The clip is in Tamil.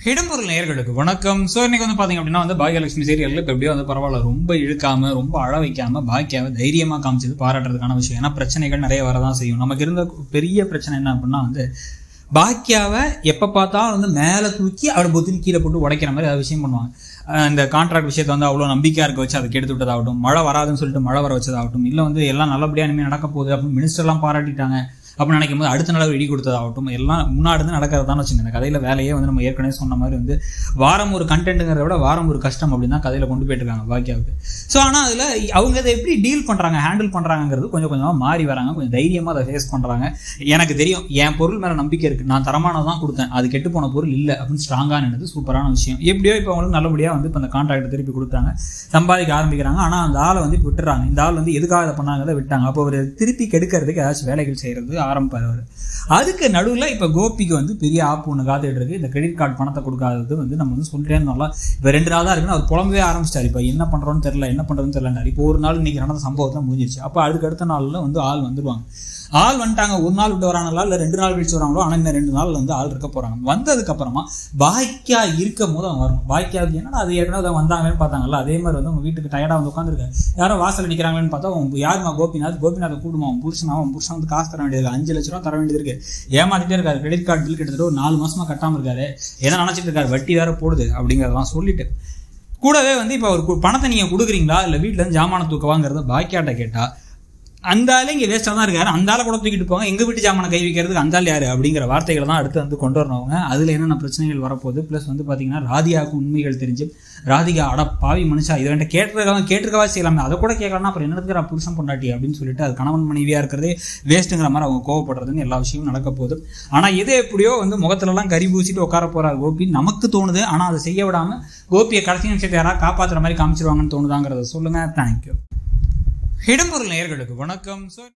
இடம்பொருள் நேயர்களுக்கு வணக்கம் ஸோ இன்னைக்கு வந்து பார்த்தீங்க அப்படின்னா வந்து பாக்கியலட்சுமி சீரியலில் இப்போ எப்படியோ வந்து பரவாயில்ல ரொம்ப இழுக்காம ரொம்ப அழ வைக்காம பாக்கியாவை தைரியமாக காமிச்சது பாராட்டுறதுக்கான விஷயம் ஏன்னா பிரச்சனைகள் நிறைய வரதான் செய்யும் நமக்கு இருந்த பெரிய பிரச்சனை என்ன அப்படின்னா வந்து பாக்கியாவை எப்போ பார்த்தாலும் வந்து மேலே தூக்கி அவளை பொத்தின்னு கீழே போட்டு உடைக்கிற மாதிரி அது விஷயம் பண்ணுவாங்க அஹ் இந்த கான்ட்ராக்ட் விஷயத்தை வந்து அவ்வளோ நம்பிக்கையாக இருக்க வச்சு அதை கெடுத்து விட்டதாகட்டும் மழை வராதுன்னு சொல்லிட்டு மழை வர வச்சதாகட்டும் இல்லை வந்து எல்லாம் நல்லபடியாக இனிமேல் நடக்க போகுது அப்படின்னு மினிஸ்டர்லாம் பாராட்டிட்டாங்க அப்படின்னு நினைக்கும் போது அடுத்த நாள் இடி கொடுத்ததாகட்டும் எல்லாம் முன்னாடி இருந்து நடக்கிறதான்னு வச்சுங்க இந்த கதையில வேலையே வந்து நம்ம ஏற்கனவே சொன்ன மாதிரி வந்து வாரம் ஒரு கண்டென்ட்டுங்கிறத விட வாரம் ஒரு கஷ்டம் அப்படின்னு தான் கதையில கொண்டு போயிட்டு இருக்காங்க பாக்கியாவுக்கு ஸோ ஆனால் அதில் அவங்க அதை எப்படி டீல் பண்ணுறாங்க ஹேண்டில் பண்ணுறாங்கிறது கொஞ்சம் கொஞ்சமாக மாறி வராங்க கொஞ்சம் தைரியமாக அதை ஃபேஸ் பண்ணுறாங்க எனக்கு தெரியும் என் பொருள் மேலே நம்பிக்கை இருக்குது நான் தரமானதான் கொடுத்தேன் அது கெட்டு போன பொருள் இல்லை அப்படின்னு ஸ்ட்ராங்காக நினைது சூப்பரான விஷயம் எப்படியோ இப்போ அவங்களுக்கு நல்லபடியாக வந்து இப்போ அந்த கான்ட்ராக்ட் திருப்பி கொடுத்தாங்க சம்பாதிக்க ஆரம்பிக்கிறாங்க ஆனால் அந்த ஆளை வந்து விட்டுறாங்க இந்த ஆள் வந்து எதுக்காக இதை பண்ணாங்கிறத விட்டாங்க அப்போ அவர் திருப்பி கெடுக்கிறதுக்கு ஏதாச்சும் வேலைகள் செய்கிறது ஆரம்பிப்பார் அவர் அதுக்கு நடுவில் இப்போ கோபிக்கு வந்து பெரிய ஆப்பு ஒன்று காத்துட்டு இருக்கு இந்த கிரெடிட் கார்டு பணத்தை கொடுக்காதது வந்து நம்ம வந்து சொல்லிட்டே இருந்தோம்ல இப்போ ரெண்டு நாள் தான் இருக்குன்னு அவர் புலம்பவே ஆரம்பிச்சிட்டாரு இப்போ என்ன பண்ணுறோன்னு தெரியல என்ன பண்ணுறதுன்னு தெரியல இப்போ ஒரு நாள் இன்னைக்கு நடந்த சம்பவத்தில் முடிஞ்சிருச்சு அப்போ அதுக்கு அடுத்த நாளில் வந்து ஆள் வந்துடுவாங்க ஆள் வந்துட்டாங்க ஒரு நாள் விட்டு வராங்களா இல்லை ரெண்டு நாள் கழிச்சு வராங்களோ ஆனால் இன்னும் ரெண்டு நாள் வந்து ஆள் இருக்க போகிறாங்க வந்ததுக்கு அப்புறமா பாக்கியா இருக்கும் போது அவங்க வரணும் பாக்கியாவுக்கு என்னன்னா அது ஏற்கனவே அதை வந்தாங்கன்னு பார்த்தாங்கல்ல அதே மாதிரி வந்து அவங்க வீட்டுக்கு டயர்டாக வந்து உட்காந்துருக்காரு யாரோ வாசல் நிற்கிறாங்கன்னு பார்த்தா அவங்க யாருமா கோபிநாத் கோபிநாத் கூடுமா அவன் புருஷன் அவன் புருஷன் வந்து காசு தர வேண்டியது இருக்கு. அஞ்சு லட்ச ரூபா தர வேண்டியது இருக்கு ஏமாத்திட்டே இருக்காரு கிரெடிட் கார்டு பில் கிட்டத்தட்ட ஒரு நாலு மாசமா கட்டாமல் இருக்காரு என்ன நினச்சிட்டு இருக்காரு வட்டி வேற போடுது அப்படிங்கிறதெல்லாம் சொல்லிட்டு கூடவே வந்து இப்போ ஒரு கு- பணத்தை நீங்கள் கொடுக்குறீங்களா இல்லை வீட்டில் இருந்து ஜாமான தூக்கவாங்கிறத பாக்கியாட்ட கேட்டா அந்த ஆளு இங்கே வேஸ்ட்டாக தான் இருக்காரு அந்த ஆளை கூட தூக்கிட்டு போங்க எங்கள் வீட்டு ஜாமான கை வைக்கிறதுக்கு அந்த ஆள் யாரு அப்படிங்கிற வார்த்தைகளை தான் அடுத்து வந்து கொண்டு வரணும் அவங்க அதில் என்னென்ன பிரச்சனைகள் வரப்போகுது ப்ளஸ் வந்து பார்த்தீங்கன்னா ராதிகாவுக்கு உண்மைகள் தெரிஞ்சு ராதிகா அட பாவி மனுஷா இதை வேண்ட கேட்டிருக்கவங்க கேட்டிருக்கவா செய்யலாமே அதை கூட கேட்கலாம் அப்புறம் என்னதுக்கு புருஷன் பொண்டாட்டி அப்படின்னு சொல்லிட்டு அது கணவன் மனைவியாக இருக்கிறதே வேஸ்ட்டுங்கிற மாதிரி அவங்க கோவப்படுறதுன்னு எல்லா விஷயமும் நடக்க போகுது ஆனால் எது எப்படியோ வந்து முகத்துலலாம் கறி பூசிட்டு உட்கார போறார் கோபி நமக்கு தோணுது ஆனால் அதை செய்ய விடாம கோபியை கடைசி நிமிஷத்தை யாராவது காப்பாற்றுற மாதிரி காமிச்சிருவாங்கன்னு தோணுதாங்கிறத சொல்லுங்க தேங்க்யூ இடம்பொருள் நேயர்களுக்கு வணக்கம் சார்